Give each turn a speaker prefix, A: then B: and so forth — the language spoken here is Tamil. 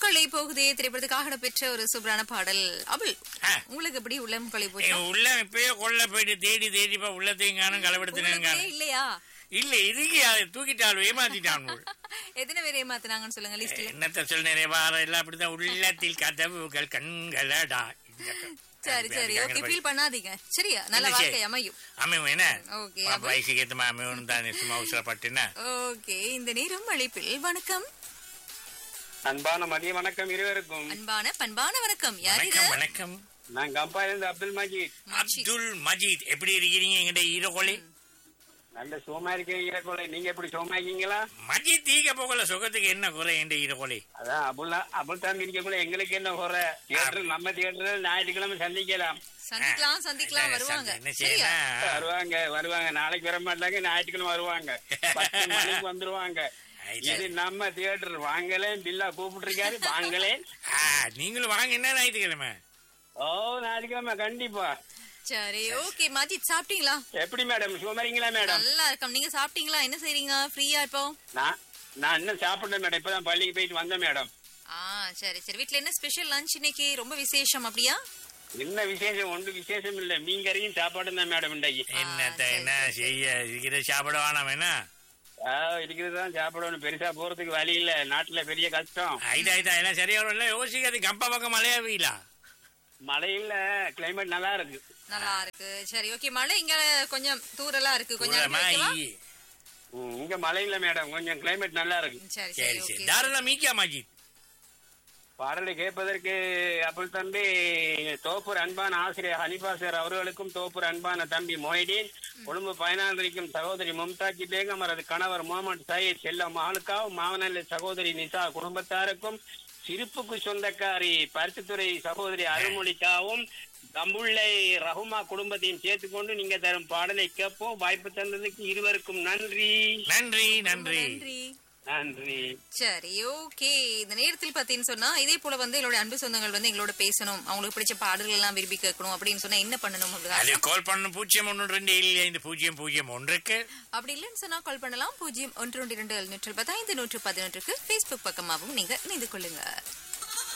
A: கொள்ளை போகுதே திரைப்படத்துக்காக பெற்ற ஒரு சூப்பரான பாடல் அபுல்
B: ஆ.
A: உங்களுக்கு எப்படி உள்ளம் கொள்ளை போச்சு
B: என் உள்ள இப்பயே கொள்ள போயிட்டு தேடி தேடிப்பா உள்ளத்தையும் காணும் களவெடுத்துனேன்
A: உள்ளத்திலே இல்லையா
B: இல்ல இதுக்கு அதை தூக்கிட்டாள் ஏமாத்திட்டான் உள்.
A: எத்தனை பேர் ஏமாத்துனாங்கன்னு சொல்லுங்க லிஸ்ட்ல
B: என்னத்த சொல்ல நிறைய வாரம் எல்லாம் அப்படிதான் உள்ளத்தில் கதவுகள் கண்களடா இந்த க-
A: சரி சரி ஓகே
B: அப்படி
A: ஃபீல் பண்ணாதீங்க சரியா நல்ல
B: இல்ல, சரி.
A: வாழ்க்கை அமையும்
B: அமையும் என்ன
A: ஓகே
B: பாப்பா, வயசுக்கு ஏத்தமா அமையும் தான் சும்மா அவசரப்பட்டுனா
A: ஓகே இந்த நேரம் அழைப்பில் வணக்கம்
C: அன்பான மதிய வணக்கம் இருவருக்கும்
A: அன்பான பண்பான வணக்கம் யார் இது
B: வணக்கம் வணக்கம்
C: நான் கம்பாயிலிருந்து அப்துல் மஜீத்
A: மஜீத்.
B: அப்துல் மஜீத் எப்படி இருக்கிறீங்க எங்கிட்ட ஈரகோலி
C: நல்ல சோமா இருக்கீங்க ஈரக்கோலை நீங்க எப்படி சோமா இருக்கீங்களா
B: மஜீத் தீக்க போகல சுகத்துக்கு என்ன குறை என்ற ஈரகோலி
C: அதான் அபுல் அபுல் தான் இருக்கக்குள்ள எங்களுக்கு என்ன குறை தியேட்டர் நம்ம தியேட்டர் ஞாயிற்றுக்கிழமை சந்திக்கலாம்
A: சந்திக்கலாம் சந்திக்கலாம் வருவாங்க
B: என்ன
A: சரியா
B: செய்யணும்
C: வருவாங்க வருவாங்க நாளைக்கு வர மாட்டாங்க ஞாயிற்றுக்கிழமை வருவாங்க பத்து மணிக்கு வந்துருவாங்க இது நம்ம தியேட்டர் வாங்கலேன் பில்லா கூப்பிட்டுருக்காரு வாங்கலேன்
B: ஆ, நீங்களும் வாங்க என்ன ஞாயிற்றுக்கிழமை
C: ஓ ஞாயிற்றுக்கிழமை கண்டிப்பா
A: சரி ஓகே மஜித் சாப்பிட்டீங்களா
C: எப்படி மேடம் சுமரிங்களா மேடம்
A: நல்லா இருக்கோம் நீங்க சாப்பிட்டீங்களா என்ன செய்றீங்க ஃப்ரீயா இப்போ
C: நான் நான் இன்னும் சாப்பிட்டேன் மேடம் இப்பதான் பள்ளிக்கு போயிட்டு வந்தேன் மேடம்
A: ஆ சரி சரி வீட்ல என்ன ஸ்பெஷல் லஞ்ச் இன்னைக்கு ரொம்ப விசேஷம் அப்படியா
C: என்ன விசேஷம் ஒன்று விசேஷம் இல்ல மீன் கறியும் சாப்பாடும் தான் மேடம் இன்றைக்கு
B: என்னத்த என்ன செய்ய இருக்கிற சாப்பிட வேணாம் என்ன
C: இருக்கிறது தான் சாப்பிடணும் பெருசா போறதுக்கு வழி இல்ல நாட்டுல பெரிய கஷ்டம்
B: ஐதா ஐதா எல்லாம் சரியா வரும் யோசிக்காது கப்பா பக்கம் மழையா வெயிலா
C: மழையில கிளைமேட் நல்லா இருக்கு
A: நல்லா இருக்கு சரி ஓகே மழை இங்க கொஞ்சம் தூரலா இருக்கு கொஞ்சம்
B: தூரமா
A: அனுப்பி வைக்கவா?
B: ஈ.
C: ம், இங்க மழை இல்ல மேடம் கொஞ்சம் கிளைமேட் நல்லா இருக்கு
A: சரி
B: சரி
A: சரி
B: சரி
A: ஓகே
B: தாராளம் மீக்கியா மஜித்
C: பாடலை கேட்பதற்கு அப்பல் தம்பி தோப்பூர் அன்பான ஆசிரியர் ஹனிபா சார் அவர்களுக்கும் தோப்பூர் அன்பான தம்பி மொய்டீன் கொழும்பு பயனாளிக்கும் சகோதரி மும்தாஜி பேகம் அவரது கணவர் முகமது சயீத் செல்ல மகளுக்காவும் மாவனல்ல சகோதரி நிசா குடும்பத்தாருக்கும் சிரிப்புக்கு சொந்தக்காரி பரிசுத்துறை சகோதரி அருள்மொழிக்காவும் தம்புள்ளை ரஹுமா குடும்பத்தையும் சேர்த்துக்கொண்டு நீங்க தரும் பாடலை கேட்போம் வாய்ப்பு தந்ததுக்கு இருவருக்கும் நன்றி
B: நன்றி நன்றி
A: நன்றி
C: நன்றி
A: சரி ஓகே இந்த நேரத்தில் பார்த்தீங்கன்னு சொன்னா இதே போல வந்து எங்களோட அன்பு சொந்தங்கள் வந்து எங்களோட பேசணும் அவங்களுக்கு பிடிச்ச பாடல்கள் எல்லாம் விரும்பி கேட்கணும் அப்படின்னு சொன்னா என்ன பண்ணணும்
B: அது
A: அப்படின்னா
B: கால் பண்ணணும் பூஜ்ஜியம் ஒன்று ரெண்டு ஏழு ஐந்து பூஜ்ஜியம் பூஜ்ஜியம் ஒன்றுக்கு
A: அப்படி இல்லைன்னு சொன்னா கால் பண்ணலாம் பூஜ்ஜியம் ஒன்று ரெண்டு இரண்டு எழுநூற்று பதினைந்து நூற்று பதினொன்றுக்கு ஃபேஸ்புக் பக்கமாகவும் நீங்க இணைந்து கொள்ளுங்க